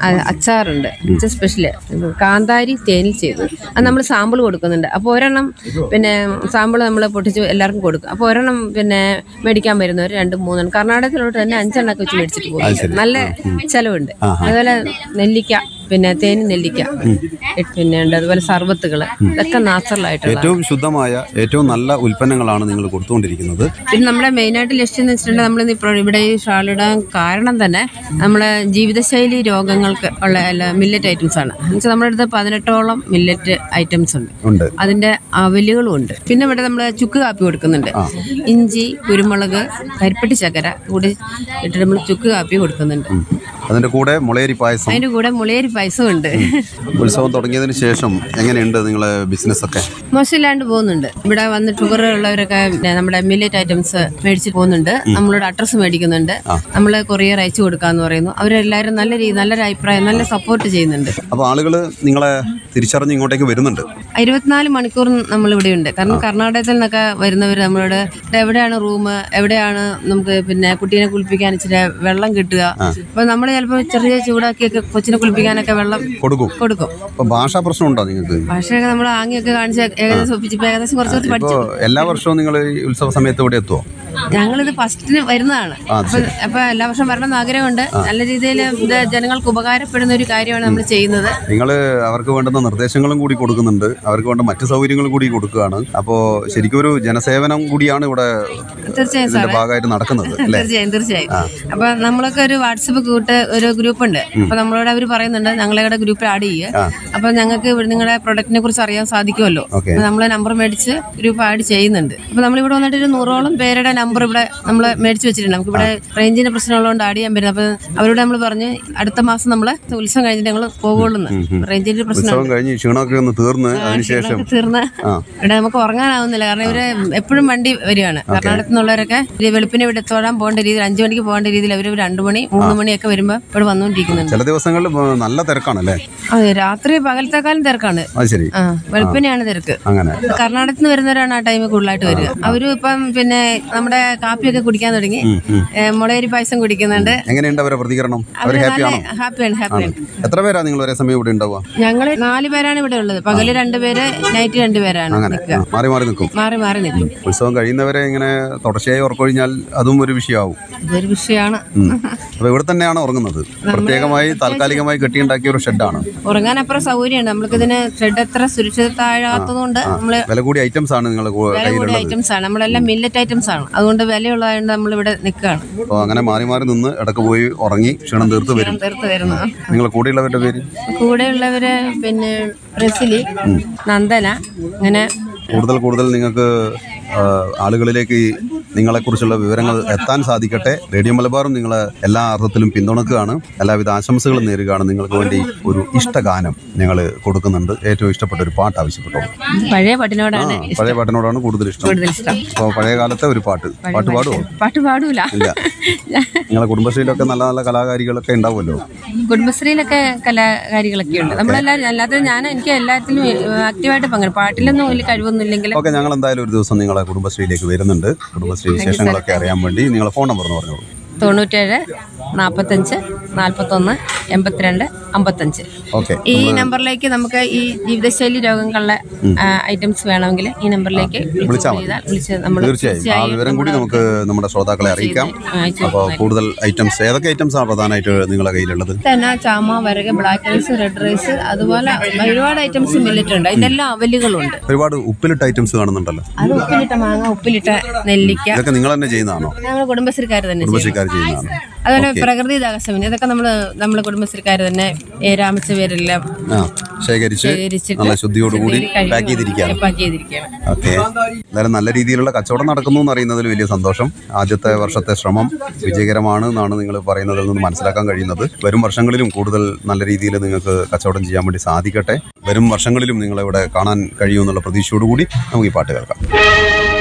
അ- അച്ചാറുണ്ട് ഇത് സ്പെഷ്യല് കാന്താരി തേനിൽ ചെയ്തു അത് നമ്മൾ സാമ്പിൾ കൊടുക്കുന്നുണ്ട് അപ്പോൾ ഒരെണ്ണം പിന്നെ സാമ്പിൾ നമ്മൾ പൊട്ടിച്ച് എല്ലാവർക്കും കൊടുക്കും അപ്പോൾ ഒരെണ്ണം പിന്നെ മേടിക്കാൻ വരുന്നവർ രണ്ട് മൂന്നെണ്ണം കർണാടകത്തിലോട്ട് തന്നെ അഞ്ചെണ്ണൊക്കെ വെച്ച് മേടിച്ചിട്ട് പോകും നല്ല ചെലവുണ്ട് അതുപോലെ നെല്ലിക്ക പിന്നെ തേനി നെല്ലിക്ക പിന്നെ ഉണ്ട് അതുപോലെ സർബത്തുകൾ ഇതൊക്കെ നാച്ചുറൽ ആയിട്ടുള്ള ഏറ്റവും ശുദ്ധമായ ഏറ്റവും നല്ല ഉൽപ്പന്നങ്ങളാണ് നിങ്ങൾ കൊടുത്തുകൊണ്ടിരിക്കുന്നത് പിന്നെ നമ്മുടെ മെയിനായിട്ട് ലക്ഷ്യം എന്ന് വെച്ചിട്ടുണ്ടെങ്കിൽ നമ്മൾ ഇപ്പോൾ ഇവിടെ ഈ ഷാൾ ഇടാൻ കാരണം തന്നെ നമ്മളെ ജീവിതശൈലി രോഗങ്ങൾക്ക് ഉള്ള എല്ലാ മില്ലറ്റ് ഐറ്റംസ് ആണ് എന്നുവെച്ചാൽ നമ്മുടെ അടുത്ത് പതിനെട്ടോളം മില്ലറ്റ് ഐറ്റംസ് ഉണ്ട് ഉണ്ട് അതിന്റെ അവലുകളും ഉണ്ട് പിന്നെ ഇവിടെ നമ്മൾ ചുക്ക് കാപ്പി കൊടുക്കുന്നുണ്ട് ഇഞ്ചി കുരുമുളക് കരിപ്പട്ടി ചക്കര കൂടി ഇട്ട് നമ്മൾ ചുക്ക് കാപ്പി കൊടുക്കുന്നുണ്ട് അതിന്റെ കൂടെ മുളയരി പായസം അതിന്റെ കൂടെ മുളയേരി പായസവും ഉണ്ട് ഉത്സവം തുടങ്ങിയതിന് ശേഷം എങ്ങനെയുണ്ട് നിങ്ങളെ ബിസിനസ് ഒക്കെ മോശമില്ലാണ്ട് പോകുന്നുണ്ട് ഇവിടെ വന്ന് ഷുഗർ ഉള്ളവരൊക്കെ പിന്നെ നമ്മുടെ മില്ലറ്റ് ഐറ്റംസ് മേടിച്ച് പോകുന്നുണ്ട് നമ്മളോട് അഡ്രസ്സ് മേടിക്കുന്നുണ്ട് നമ്മൾ കൊറിയർ അയച്ചു കൊടുക്കാന്ന് പറയുന്നു അവരെല്ലാവരും നല്ല രീതി നല്ലൊരു അഭിപ്രായം നല്ല സപ്പോർട്ട് ചെയ്യുന്നുണ്ട് അപ്പോൾ ആളുകൾ നിങ്ങളെ തിരിച്ചറിഞ്ഞ് ഇങ്ങോട്ടേക്ക് വരുന്നുണ്ട് ഇരുപത്തിനാല് മണിക്കൂർ നമ്മൾ ഇവിടെ ഉണ്ട് കാരണം കർണാടകത്തിൽ നിന്നൊക്കെ വരുന്നവർ നമ്മളോട് "ഇത് എവിടെയാണ് റൂം എവിടെയാണ് നമുക്ക് പിന്നെ കുട്ടീനെ കുളിപ്പിക്കാൻ ഇച്ചിരി വെള്ളം കിട്ടുക അപ്പൊ നമ്മൾ ചിലപ്പോൾ ചെറിയ ചൂടാക്കിയൊക്കെ കൊച്ചിനെ കുളിപ്പിക്കാനൊക്കെ വെള്ളം കൊടുക്കും കൊടുക്കും അപ്പോൾ ഭാഷാ പ്രശ്നമുണ്ടോ നിങ്ങൾക്ക് ഭാഷയൊക്കെ നമ്മൾ ആംഗ്യമൊക്കെ കാണിച്ച് ഏകദേശം ഒപ്പിച്ചപ്പോൾ ഏകദേശം കുറച്ച് കുറച്ച് പഠിച്ചു ഇപ്പോൾ എല്ലാ വർഷവും നിങ്ങൾ ഈ ഉത്സവ സമയത്ത് ഇവിടെ എത്തുമോ ഞങ്ങളിത് ഫസ്റ്റിന് വരുന്നതാണ് അപ്പൊ അപ്പൊ എല്ലാ വർഷം വരണം എന്ന് ആഗ്രഹമുണ്ട് നല്ല രീതിയിൽ ഇത് ജനങ്ങൾക്ക് ഉപകാരപ്പെടുന്ന ഒരു കാര്യമാണ് നമ്മൾ ചെയ്യുന്നത് നിങ്ങൾ അവർക്ക് വേണ്ടുന്ന നിർദ്ദേശങ്ങളും കൂടി കൊടുക്കുന്നുണ്ട് അവർക്ക് വേണ്ട മറ്റു സൗകര്യങ്ങളും കൂടി കൊടുക്കുകയാണ് അപ്പോൾ ശരിക്കും ഒരു ജനസേവനം കൂടിയാണ് ഇവിടെ തീർച്ചയായും ഇതിന്റെ ഭാഗമായിട്ട് നടക്കുന്നത് അല്ലേ തീർച്ചയായും തീർച്ചയായും അപ്പൊ നമ്മളൊക്കെ ഒരു വാട്സപ്പ് കൂട്ട് ഒരു ഗ്രൂപ്പ് ഉണ്ട് അപ്പൊ നമ്മളോട് അവർ പറയുന്നുണ്ട് ഞങ്ങളുടെ ഗ്രൂപ്പിൽ ആഡ് ചെയ്യുക അപ്പൊ ഞങ്ങൾക്ക് ഇവിടെ നിങ്ങളുടെ പ്രൊഡക്റ്റിനെ കുറിച്ച് അറിയാൻ സാധിക്കുമല്ലോ ഓക്കെ നമ്മൾ നമ്പർ മേടിച്ച് ഗ്രൂപ്പ് ആഡ് ചെയ്യുന്നുണ്ട് അപ്പൊ നമ്മളിവിടെ വന്നിട്ട് ഒരു നൂറോളം പേരുടെ നമ്പർ ഇവിടെ നമ്മൾ മേടിച്ച് വെച്ചിട്ടുണ്ട് നമുക്ക് ഇവിടെ റേഞ്ചിന്റെ പ്രശ്നമുള്ളതുകൊണ്ട് ആഡ് ചെയ്യാൻ പറ്റുന്നത് അപ്പൊ അവരോട് നമ്മൾ പറഞ്ഞു അടുത്ത മാസം നമ്മൾ ഉത്സവം കഴിഞ്ഞിട്ട് ഞങ്ങൾ പോകുള്ളൂ റേഞ്ചിന്റെ പ്രശ്നം ഉത്സവം കഴിഞ്ഞ് ക്ഷീണമൊക്കെ ഒന്ന് തീർന്ന് അതിനുശേഷം തീർന്ന് ഇവിടെ നമുക്ക് ഉറങ്ങാനാവുന്നില്ല കാരണം ഇവര് എപ്പോഴും വണ്ടി വരികയാണ് കർണാടകത്തിൽ നിന്നുള്ളവരൊക്കെ ഒരു വെളുപ്പിനെ ഇവിടെ എത്തോടാൻ പോകേണ്ട രീതിയിൽ അഞ്ചു മണിക്ക് പോകേണ്ട രീതിയിൽ അവർ രണ്ടു മണി മൂന്ന് മണിയൊക്കെ വരുമ്പോൾ ഇവിടെ വന്നുകൊണ്ടിരിക്കുന്നുണ്ട് ചില ദിവസങ്ങളിൽ നല്ല തിരക്കാണല്ലേ അതെ രാത്രി പകലത്തെക്കാളും തിരക്കാണ് അത് ശരി ആ വെളുപ്പിനെയാണ് തിരക്ക് അങ്ങനെ കർണാടകത്തിൽ നിന്ന് വരുന്നവരാണ് ആ ടൈമിൽ കൂടുതലായിട്ട് വരിക അവരും ഇപ്പം പിന്നെ നമ്മുടെ കാപ്പിയൊക്കെ കുടിക്കാൻ തുടങ്ങി ഏ, മുളയരി പായസം കുടിക്കുന്നുണ്ട് എങ്ങനെയുണ്ട് അവരെ പ്രതികരണം അവർ അവര് ഹാപ്പി നല്ല ആണോ ഹാപ്പിയാണ് ഹാപ്പിയാണ് എത്ര പേരാ നിങ്ങൾ ഒരേ സമയം ഇവിടെ ഉണ്ടാവുക ഞങ്ങൾ നാല് പേരാണ് ഇവിടെ ഉള്ളത് പകല് രണ്ടുപേര് നൈറ്റ് രണ്ടുപേരാണ് അങ്ങനെ നിൽക്കുക ആ, മാറി മാറി നിൽക്കും മാറി മാറി നിൽക്കും ഉത്സവം കഴിയുന്നവരെ ഇങ്ങനെ തുടർച്ചയായി ഉറക്കൊഴിഞ്ഞാൽ അതും ഒരു വിഷയമാവും ഇതൊരു വിഷയമാണ് അപ്പൊ ഇവിടെ തന്നെയാണ് ഉറങ്ങുന്നത് പ്രത്യേകമായി താൽക്കാലികമായി കെട്ടിയുണ്ടാക്കിയ ഒരു ഷെഡാണ് ഉറങ്ങാൻ അപ്പുറം സൗകര്യമുണ്ട് നമ്മൾക്ക് ഇതിന് ഷെഡ് എത്ര സുരക്ഷിതത്താഴാത്തതുകൊണ്ട് നമ്മള് വില കൂടിയ ഐറ്റംസ് ആണ് നിങ്ങൾ വില കൂടിയ കയ്യിലുള്ളത് ഐറ്റംസ് ആണ് നമ്മളെല്ലാം മില്ലറ്റ് ഐറ്റംസ് ആണ് അതുകൊണ്ട് വിലയുള്ളതുകൊണ്ട് നമ്മൾ ഇവിടെ നിൽക്കുകയാണ് അപ്പോൾ അങ്ങനെ മാറി മാറി നിന്ന് ഇടക്ക് പോയി ഉറങ്ങി ക്ഷീണം തീർത്ത് വരും തീർത്ത് വരുന്നത് നിങ്ങളെ കൂടെയുള്ളവരുടെ പേര് കൂടെയുള്ളവര് പിന്നെ റെസിലി നന്ദന അങ്ങനെ കൂടുതൽ കൂടുതൽ നിങ്ങൾക്ക് ആ, ആളുകളിലേക്ക് ഈ നിങ്ങളെക്കുറിച്ചുള്ള വിവരങ്ങൾ എത്താൻ സാധിക്കട്ടെ റേഡിയോ മലബാറും നിങ്ങളെ എല്ലാ അർത്ഥത്തിലും പിന്തുണക്കുകയാണ് എല്ലാവിധ ആശംസകളും നേരുകയാണ് നിങ്ങൾക്ക് വേണ്ടി ഒരു ഇഷ്ടഗാനം ഞങ്ങൾ കൊടുക്കുന്നുണ്ട് ഏറ്റവും ഇഷ്ടപ്പെട്ട ഒരു പാട്ട് ആവശ്യപ്പെട്ടോളൂ പഴയ പാട്ടിനോടാണ് ആ, പഴയ പാട്ടിനോടാണ് കൂടുതൽ ഇഷ്ടം കൂടുതൽ ഇഷ്ടം അപ്പോൾ പഴയ കാലത്തെ ഒരു പാട്ട് പാട്ട് പാടുമോ പാട്ട് പാടൂല ഇല്ല നിങ്ങളെ കുടുംബശ്രീയിലൊക്കെ നല്ല നല്ല കലാകാരികളൊക്കെ ഉണ്ടാവുമല്ലോ കുടുംബശ്രീയിലൊക്കെ കലാകാരികളൊക്കെ ഉണ്ട് നമ്മളെല്ലാവരും അല്ലാതെ ഞാൻ എനിക്ക് എല്ലാത്തിലും ആക്റ്റീവായിട്ട് പങ്കെടുക്കും പാട്ടിലൊന്നും വലിയ കഴിവൊന്നും ഇല്ലെങ്കിലും ഓക്കെ ഞങ്ങൾ എന്തായാലും ഒരു ദിവസം നിങ്ങളെ കുടുംബശ്രീയിലേക്ക് വരുന്നുണ്ട് കുടുംബശ്രീ വിശേഷങ്ങളൊക്കെ അറിയാൻ വേണ്ടി നിങ്ങളെ ഫോൺ നമ്പർ എന്ന് പറഞ്ഞോളൂ തൊണ്ണൂറ്റേഴ് നാൽപ്പത്തഞ്ച് നാൽപ്പത്തൊന്ന് എൺപത്തിരണ്ട് അമ്പത്തഞ്ച് ഓക്കെ ഈ നമ്പറിലേക്ക് നമുക്ക് ഈ ജീവിതശൈലി രോഗങ്ങളുടെ ഐറ്റംസ് വേണമെങ്കിൽ ഈ നമ്പറിലേക്ക് വിളിച്ചാൽ മതി. ചെയ്താൽ വിളിച്ച് നമ്മൾ തീർച്ചയായും ആ വിവരം കൂടി നമുക്ക് നമ്മുടെ ശ്രോതാക്കളെ അറിയിക്കാം അയച്ചു അപ്പോൾ കൂടുതൽ ഐറ്റംസ് ഏതൊക്കെ ഐറ്റംസ് ആണ് പ്രധാനമായിട്ട് നിങ്ങളുടെ കയ്യിലുള്ളത് തന്നെ ചാമ വരക ബ്ലാക്ക് റൈസ് റെഡ് റൈസ് അതുപോലെ ഒരുപാട് ഐറ്റംസ് മില്ലറ്റ് ഉണ്ട് അതിലെല്ലാം അവലുകളുണ്ട് ഒരുപാട് ഉപ്പിലിട്ട ഐറ്റംസ് കാണുന്നുണ്ടല്ലോ അത് ഉപ്പിലിട്ട മാങ്ങ ഉപ്പിലിട്ട നെല്ലിക്ക ഇതൊക്കെ നിങ്ങൾ തന്നെ ചെയ്യുന്നതാണോ ഞങ്ങൾ കുടുംബശ്രീക്കാർ തന്നെ ചെയ്യും. കുടുംബശ്രീക്കാർ ചെയ്യുന്നതാണ് അതുപോലെ പ്രകൃതി ദാഹസമിനി ഇതൊക്കെ നമ്മൾ നമ്മൾ കുടുംബശ്രീക്കാർ തന്നെ ഏ, രാമിച്ച പേരെല്ലാം ആ ശേഖരിച്ച് ശേഖരിച്ചിട്ട് നല്ല ശുദ്ധിയോടുകൂടി കഴിവ് പാക്ക് ചെയ്തിരിക്കുകയാണ് പാക്ക് ചെയ്തിരിക്കുകയാണ് ഓക്കെ എന്തായാലും നല്ല രീതിയിലുള്ള കച്ചവടം നടക്കുന്നു എന്ന് അറിയുന്നതിൽ വലിയ സന്തോഷം ആദ്യത്തെ വർഷത്തെ ശ്രമം വിജയകരമാണ് എന്നാണ് നിങ്ങൾ പറയുന്നതിൽ നിന്ന് മനസ്സിലാക്കാൻ കഴിയുന്നത് വരും വർഷങ്ങളിലും കൂടുതൽ നല്ല രീതിയിൽ നിങ്ങൾക്ക് കച്ചവടം ചെയ്യാൻ വേണ്ടി സാധിക്കട്ടെ വരും വർഷങ്ങളിലും നിങ്ങളിവിടെ കാണാൻ കഴിയുമെന്നുള്ള പ്രതീക്ഷയോടുകൂടി നമുക്ക് ഈ പാട്ട് കേൾക്കാം